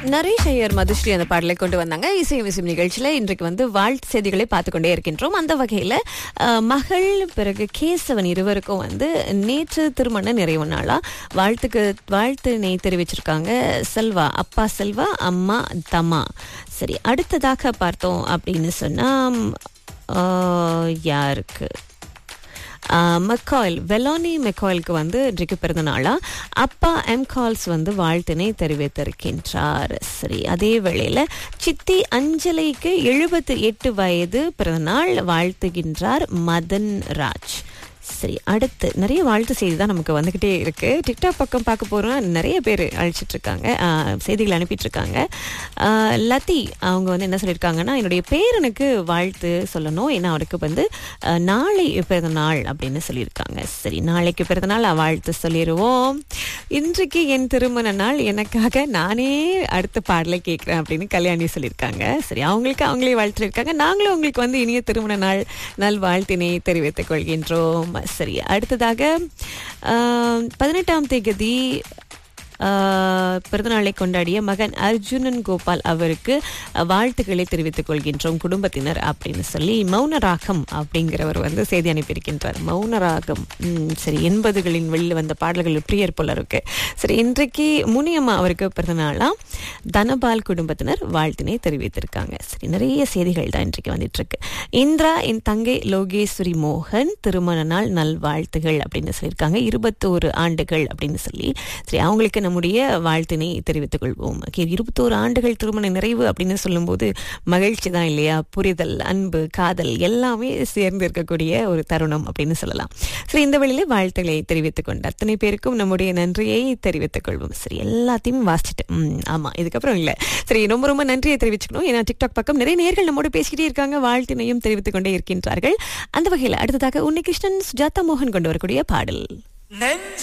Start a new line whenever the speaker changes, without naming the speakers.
நரேஷ் ஐயர் மதுஸ்ரீ அந்த பாடலை கொண்டு வந்தாங்க இசை விசிம் நிகழ்ச்சியில இன்றைக்கு வந்து வாழ்த்து செய்திகளை பார்த்து கொண்டே இருக்கின்றோம் அந்த வகையில அஹ், மகள் பிறகு கேசவன் இருவருக்கும் வந்து நேற்று திருமண நிறைவு நாளா வாழ்த்துக்கு வாழ்த்து தெரிவிச்சிருக்காங்க செல்வா அப்பா செல்வா அம்மா தமா சரி அடுத்ததாக பார்த்தோம் அப்படின்னு சொன்னா அஹ், யாருக்கு மெக்காயில் வெலானி மெக்காயிலுக்கு வந்து இன்றைக்கு பிறந்த நாளா அப்பா எம் கால்ஸ் வந்து வாழ்த்தினை தெரிவித்திருக்கின்றார் சரி அதே வேளையில சித்தி அஞ்சலிக்கு எழுபத்து எட்டு வயது பிறந்தநாள் வாழ்த்துகின்றார் மதன் ராஜ் சரி அடுத்து நிறைய வாழ்த்து செய்தி தான் நமக்கு வந்துக்கிட்டே இருக்கு டிக்டாக் பக்கம் பார்க்க போறோம் நிறைய பேர் அழைச்சிட்டு இருக்காங்க ஆஹ், செய்திகள் அனுப்பிட்டு இருக்காங்க ஆஹ், லத்தி அவங்க வந்து என்ன சொல்லியிருக்காங்கன்னா என்னுடைய பேரனுக்கு வாழ்த்து சொல்லணும் ஏன்னா அவருக்கு வந்து ஆஹ், நாளை பிறந்த நாள் அப்படின்னு சொல்லியிருக்காங்க சரி நாளைக்கு பிறந்த நாள் வாழ்த்து சொல்லிடுவோம் இன்றைக்கு என் திருமண நாள் எனக்காக நானே அடுத்த பாடலை கேட்குறேன் அப்படின்னு கல்யாணி சொல்லியிருக்காங்க சரி அவங்களுக்கு அவங்களே வாழ்த்துருக்காங்க நாங்களும் உங்களுக்கு வந்து இனிய திருமண நாள் நல் வாழ்த்தினை தெரிவித்துக் கொள்கின்றோம் சரி அடுத்ததாக ஆஹ், பதினெட்டாம் தேதி ஆஹ், பிறந்தநாளை கொண்டாடிய மகன் அர்ஜுனன் கோபால் அவருக்கு அஹ், வாழ்த்துக்களை தெரிவித்துக் கொள்கின்றோம் குடும்பத்தினர் அப்படின்னு சொல்லி மௌனராகம் அப்படிங்கிறவர் வந்து செய்தி அனுப்பியிருக்கின்றார் மௌனராகம் ம், சரி எண்பதுகளின் வெளியில் வந்த பாடல்கள் பிரியர் போல இருக்கு சரி இன்றைக்கு முனியம்மா அவருக்கு பிறந்தநாளாம் தனபால் குடும்பத்தினர் வாழ்த்தினை தெரிவித்திருக்காங்க சரி நிறைய செய்திகள் தான் இன்றைக்கு வந்துட்டு இருக்கு இந்திரா என் தங்கை லோகேஸ்வரி மோகன் திருமண நாள் நல்வாழ்த்துகள் அப்படின்னு சொல்லியிருக்காங்க இருபத்தோரு ஆண்டுகள் அப்படின்னு சொல்லி சரி அவங்களுக்கு நம்முடைய வாழ்த்தினை தெரிவித்துக் கொள்வோம் Okay, இருபத்தோரு ஆண்டுகள் திருமண நிறைவு அப்படின்னு சொல்லும்போது மகிழ்ச்சி தான் இல்லையா புரிதல் அன்பு காதல் எல்லாமே சேர்ந்து இருக்கக்கூடிய ஒரு தருணம் அப்படின்னு சொல்லலாம் சரி இந்த வழியில வாழ்த்துக்களை தெரிவித்துக் கொண்டு அத்தனை பேருக்கும் நம்முடைய நன்றியை தெரிவித்துக் கொள்வோம் சரி எல்லாத்தையுமே வாசிச்சுட்டு ம், ஆமா இதுக்கப்புறம் இல்ல சரி ரொம்ப ரொம்ப நன்றியை தெரிவிச்சுக்கணும் ஏன்னா டிக்டாக் பக்கம் நிறைய நேர்கள் நம்மோட பேசிக்கிட்டே இருக்காங்க வாழ்த்தினையும் தெரிவித்துக் கொண்டே இருக்கின்றார்கள் அந்த வகையில் அடுத்ததாக உன்னை கிருஷ்ணன் சுஜாதா மோகன் கொண்டு வரக்கூடிய பாடல்
நெஞ்ச